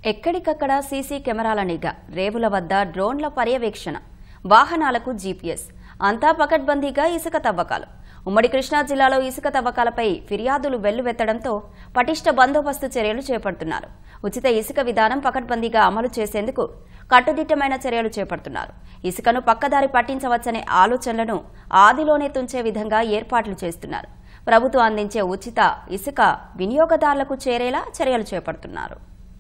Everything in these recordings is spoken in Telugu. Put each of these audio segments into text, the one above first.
ఎక్కడికక్కడ సీసీ కెమెరాల నిఘా రేవుల వద్ద డ్రోన్ల పర్యవేక్షణ వాహనాలకు జీపీఎస్ అంతా పకడ్బందీగా ఇసుక తవ్వకాలు ఉమ్మడి కృష్ణా జిల్లాలో ఇసుక తవ్వకాలపై ఫిర్యాదులు వెల్లువెత్తడంతో పటిష్ట బందోబస్తు చర్యలు చేపడుతున్నారు ఉచిత ఇసుక విధానం పకడ్బందీగా అమలు చేసేందుకు కట్టుదిట్టమైన చర్యలు చేపడుతున్నారు ఇసుకను పక్కదారి పట్టించవచ్చనే ఆలోచనలను ఆదిలోనే తుంచే విధంగా ఏర్పాట్లు చేస్తున్నారు ప్రభుత్వం అందించే ఉచిత ఇసుక వినియోగదారులకు చేరేలా చర్యలు చేపడుతున్నారు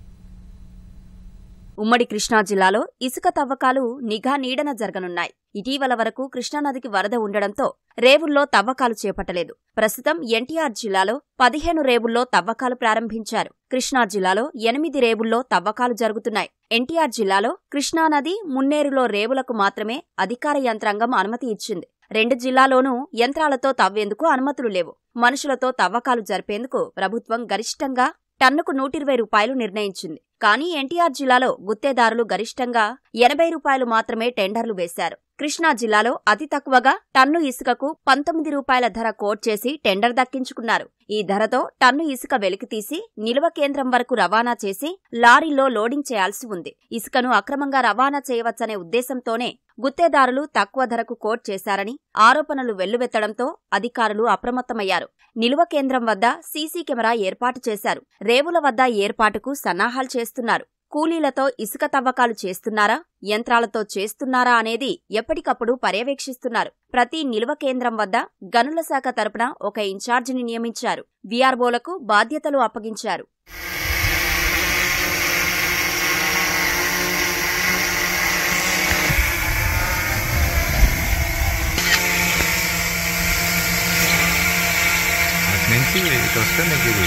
ఉమ్మడి కృష్ణా జిల్లాలో ఇసుక తవ్వకాలు నిఘా నీడన జరగనున్నాయి ఇటీవల వరకు కృష్ణానదికి వరద ఉండడంతో రేవుల్లో తవ్వకాలు చేపట్టలేదు ప్రస్తుతం ఎన్టీఆర్ జిల్లాలో పదిహేను రేవుల్లో తవ్వకాలు ప్రారంభించారు కృష్ణా జిల్లాలో ఎనిమిది రేవుల్లో తవ్వకాలు జరుగుతున్నాయి ఎన్టీఆర్ జిల్లాలో కృష్ణానది మున్నేరులో రేవులకు మాత్రమే అధికార యంత్రాంగం అనుమతి ఇచ్చింది రెండు జిల్లాలోనూ యంత్రాలతో తవ్వేందుకు అనుమతులు లేవు మనుషులతో తవ్వకాలు జరిపేందుకు ప్రభుత్వం గరిష్టంగా టన్నుకు నూటిరవై రూపాయలు నిర్ణయించింది కానీ ఎన్టీఆర్ జిల్లాలో గుత్తేదారులు గరిష్టంగా ఎనభై రూపాయలు మాత్రమే టెండర్లు వేశారు కృష్ణా జిల్లాలో అతి తక్కువగా టన్ను ఇసుకకు పంతొమ్మిది రూపాయల ధర కోట్ చేసి టెండర్ దక్కించుకున్నారు ఈ ధరతో టన్ను ఇసుక వెలికితీసి నిల్వ కేంద్రం వరకు రవాణా చేసి లారీలో లోడింగ్ చేయాల్సి ఉంది ఇసుకను అక్రమంగా రవాణా చేయవచ్చనే ఉద్దేశంతోనే గుత్తేదారులు తక్కువ ధరకు కోట్ చేశారని ఆరోపణలు వెల్లువెత్తడంతో అధికారులు అప్రమత్తమయ్యారు నిల్వ కేంద్రం వద్ద సీసీ కెమెరా ఏర్పాటు చేశారు రేవుల వద్ద ఏర్పాటుకు సన్నాహాలు చేస్తున్నారు కూలీలతో ఇసుక తవ్వకాలు చేస్తున్నారా యంత్రాలతో చేస్తున్నారా అనేది ఎప్పటికప్పుడు పర్యవేక్షిస్తున్నారు ప్రతి నిల్వ కేంద్రం వద్ద గనుల శాఖ తరపున ఒక ఇన్ఛార్జిని నియమించారు వీఆర్ఓలకు బాధ్యతలు అప్పగించారు అటు నుంచి ఇటు వస్తే నీకు ఇది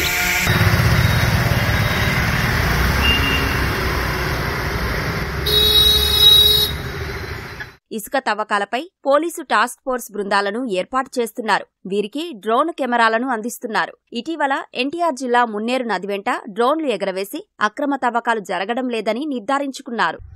ఇసుక తవ్వకాలపై పోలీసు టాస్క్ ఫోర్స్ బృందాలను ఏర్పాటు చేస్తున్నారు వీరికి డ్రోన్ కెమెరాలను అందిస్తున్నారు ఇటీవల ఎన్టీఆర్ జిల్లా మున్నేరు నది వెంట డ్రోన్లు ఎగరవేసి అక్రమ తవ్వకాలు జరగడం లేదని నిర్ధారించుకున్నారు